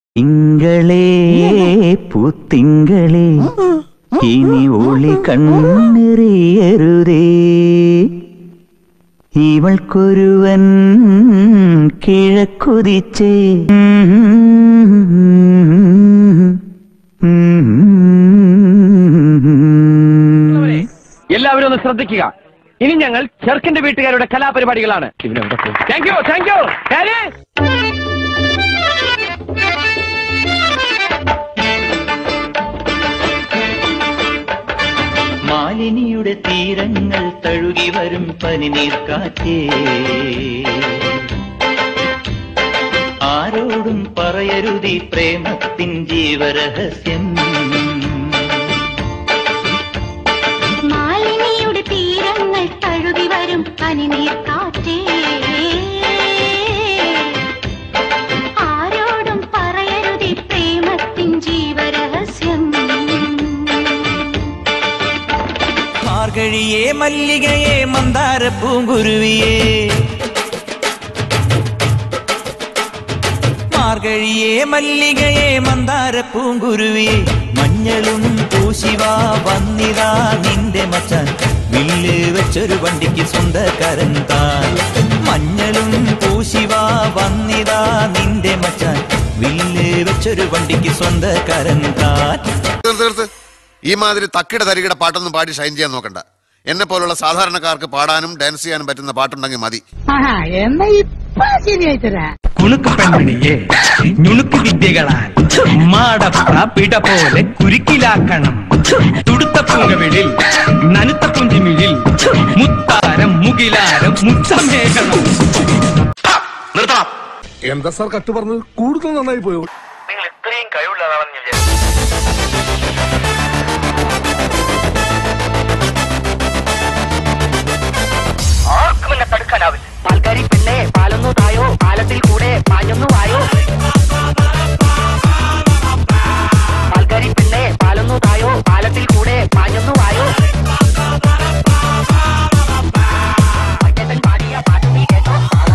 തിങ്കളേ പൂത്തിങ്കളേ ഇനി ഒളി കണ്ണെറിയരുതേ ഇവൾക്കൊരുവൻ കിഴക്കുതിച്ചേ എല്ലാവരും ഒന്ന് ശ്രദ്ധിക്കുക ഇനി ഞങ്ങൾ ചെറുക്കന്റെ വീട്ടുകാരുടെ കലാപരിപാടികളാണ് താങ്ക് യു താങ്ക് യു മാലിനിയുടെ തീരങ്ങൾ തഴുകി വരും പനിനീർക്കാറ്റേ ആരോടും പറയരുതീ പ്രേമത്തിൻ ജീവരഹസ്യം മാലിനിയുടെ തീരങ്ങൾ തഴുകി വരും പനിനീർ കാറ്റേ ആരോടും പറയരുതേ പ്രേമത്തിൻ ജീവരഹസ്യം മാർഗഴിയേ മല്ലികയെ മന്ദാര പൂങ്കുരുവിയേ മാർഗഴിയേ മല്ലികയെ മന്ദാര പൂങ്കുരുവിയെ മഞ്ഞളും പൂശിവാ വന്നിതാ നിന്റെ മച്ചാൻ വില്ല് വെച്ചൊരു വണ്ടിക്ക് സ്വന്തക്കാരൻ താൻ മഞ്ഞളും പൂശിവാ വന്നിതാ നിന്റെ മച്ചാൻ വില്ല് വെച്ചൊരു വണ്ടിക്ക് സ്വന്തക്കാരൻ താൻ തീർത്ത് തീർത്ത് ഈ മാതിരി തക്കിട തരികിട പാട്ടൊന്നും പാടി ഷൈൻ ചെയ്യാൻ നോക്കണ്ട എന്നെ പോലുള്ള സാധാരണക്കാർക്ക് പാടാനും ഡാൻസ് ചെയ്യാനും പറ്റുന്ന പാട്ടുണ്ടെങ്കിൽ മതി എന്നാ ഇപ്പൊ ശരിയായി തരാം കുണുക്ക് പെൺമണിയെ ഞുണുക്ക് വിദ്യകളാൽ മാടപ്പ പിട പോലെ കുരുക്കിലാക്കണം തുടുത്ത പൂങ്കവിളിൽ നനുത്ത പുഞ്ചിമിഴിൽ മുത്താരം മുകിലാരം മുത്തമേഖണം നിർത്തണം എന്താ സാർ കട്ട് പറഞ്ഞത് കൂടുതൽ നന്നായി പോയോ നിങ്ങൾ ഇത്രയും കഴിവുള്ളതാണെന്ന് ഞാൻ വിചാരിച്ചു. ആർക്കും എന്നെ തടുക്കാനാവില്ല പാൽക്കാരി പെണ്ണെ പാലൊന്നു തായോ പാലത്തിൽ കൂടെ പാഞ്ഞൊന്നു വായോ പാൽക്കാരി പെണ്ണെ പാലൊന്നു തായോ പാലത്തിൽ കൂടെ പാഞ്ഞൊന്നു വായോ മറ്റേതൻ പാടിയ പാട്ട് നീ കേട്ടോ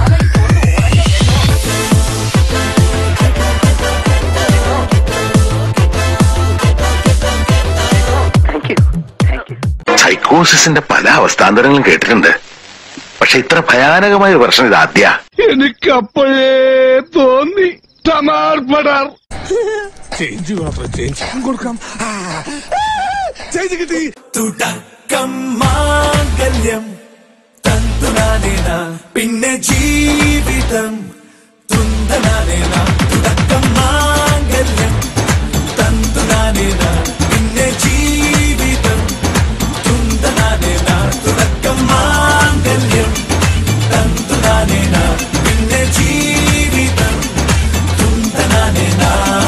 താങ്ക് യു താങ്ക് യു സൈക്കോസിന്റെ പല അവസ്ഥാന്തരങ്ങളും കേട്ടിട്ടുണ്ട് പക്ഷെ ഇത്ര ഭയാനകമായ ഒരു പ്രശ്നം ഇത് ആദ്യ എനിക്ക് അപ്പോഴേ തോന്നി ടമാർ പടാർ ചേഞ്ച് മാത്രം ചേഞ്ച് കൊടുക്കാം ആ, ആ, ചേഞ്ച് കിട്ടി തുടക്കം മാംഗല്യം തന്തുനാനേന പിന്നെ ജീവിതം തുന്തനാനേന തുടക്കം മാംഗല്യം തന്തുനാനേന പിന്നെ ജീവിതം തുന്തനാനേന തുടക്കം മാംഗല്യം തന്തുനാനേന പിന്നെ ജീവിതം തുന്തനാനേന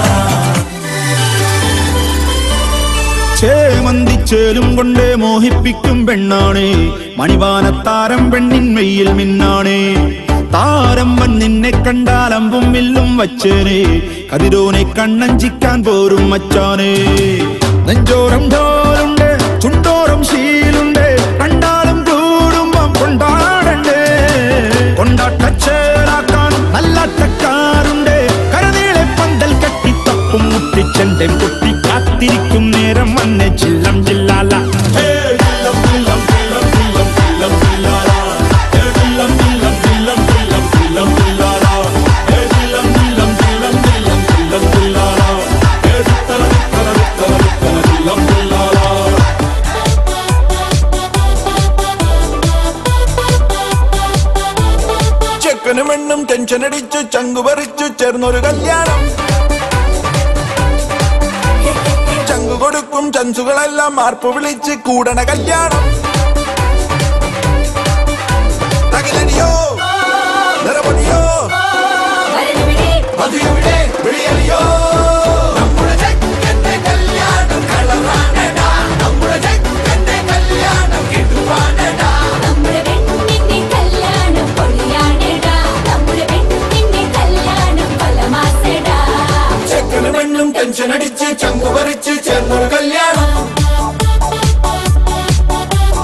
ചേമന്തിച്ചേലും കൊണ്ട് മോഹിപ്പിക്കും പെണ്ണാണേ മണിവാനത്താരം പെണ്ണിൻ മെയ്യിൽ മിന്നാണേ താരം വൻ നിന്നെ കണ്ടാൽ അമ്പും വില്ലും വച്ചേനെ കതിരോനെ കണ്ണഞ്ചിക്കാൻ പോരും മച്ചാനേ നെഞ്ചോരം ഢോലുണ്ട് ചുണ്ടോരം ശീലുണ്ട് കണ്ടാലും കൂടുമ്പം കൊണ്ടാടണ്ടേ കൊണ്ടാട്ടച്ചേലാക്കാൻ നല്ലാട്ടക്കാരുണ്ട് കരനീളെ പന്തൽ കെട്ടി തപ്പും മുട്ടിച്ചെണ്ടൻ പൊട്ടി കാത്തിരിക്കും നേരം വന്നെ ചില്ലം ജില്ലാല ചെക്കനും പെണ്ണും ടെൻഷൻ അടിച്ചു ചങ്കു പറിച്ചു ചേർന്നൊരു കല്യാണം ചങ്കു കൊടുക്കും ചൻസുകളെല്ലാം മാർപ്പ് വിളിച്ച് കൂടണ കല്യാണം തകിലടിയോ നിറപൊടിയോ മധുരവിടെ വിളിയറിയോ നമ്മുടെ ചെക്കന്റെ കല്യാണം കളറാണടാ നമ്മുടെ ചെക്കന്റെ കല്യാണം കിട്ടുവാനടാ നമ്മുടെ പെണ്ണിന്റെ കല്യാണം പൊളിയാണെടാ നമ്മുടെ പെണ്ണിന്റെ കല്യാണം പലമാസടാ ചെക്കനും പെണ്ണും ടെൻഷൻ അടിച്ച് ചങ്കു പറിച്ച് ചേർന്നൊരു കല്യാണം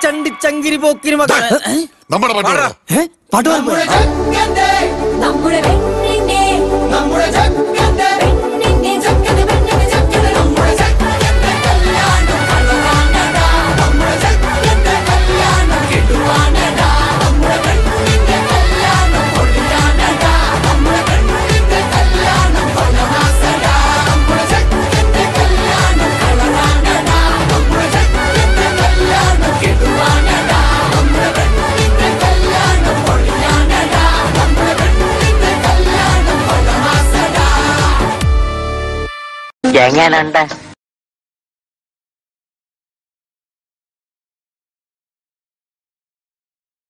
ചണ്ടി ചങ്കിരി പോക്കിരി മക്കളെ നമ്മുടെ പാട്ട് പാടോ? പാട്ട് പാടുമ്പോ നമ്മുടെ പെണ്ണിന്റെ നമ്മുടെ ചക്കന്റെ പെണ്ണിന്റെ ചക്കന്റെ പെണ്ണിന്റെ ചക്കന്റെ നമ്മുടെ ചക്കന്റെ കല്യാണം കളറാനടാ നമ്മുടെ ചക്കന്റെ കല്യാണം കെട്ടുവാനടാ നമ്മുടെ പെണ്ണിന്റെ കല്യാണം പൊളിയാനടാ നമ്മുടെ പെണ്ണിന്റെ കല്യാണം പലമാസടാ നമ്മുടെ ചക്കന്റെ കല്യാണം കളറാനടാ നമ്മുടെ ചക്കന്റെ കല്യാണം കെട്ടുവാനടാ നമ്മുടെ പെണ്ണിന്റെ കല്യാണം പൊളിയാനടാ നമ്മുടെ പെണ്ണിന്റെ കല്യാണം പലമാസടാ എങ്ങനുണ്ട്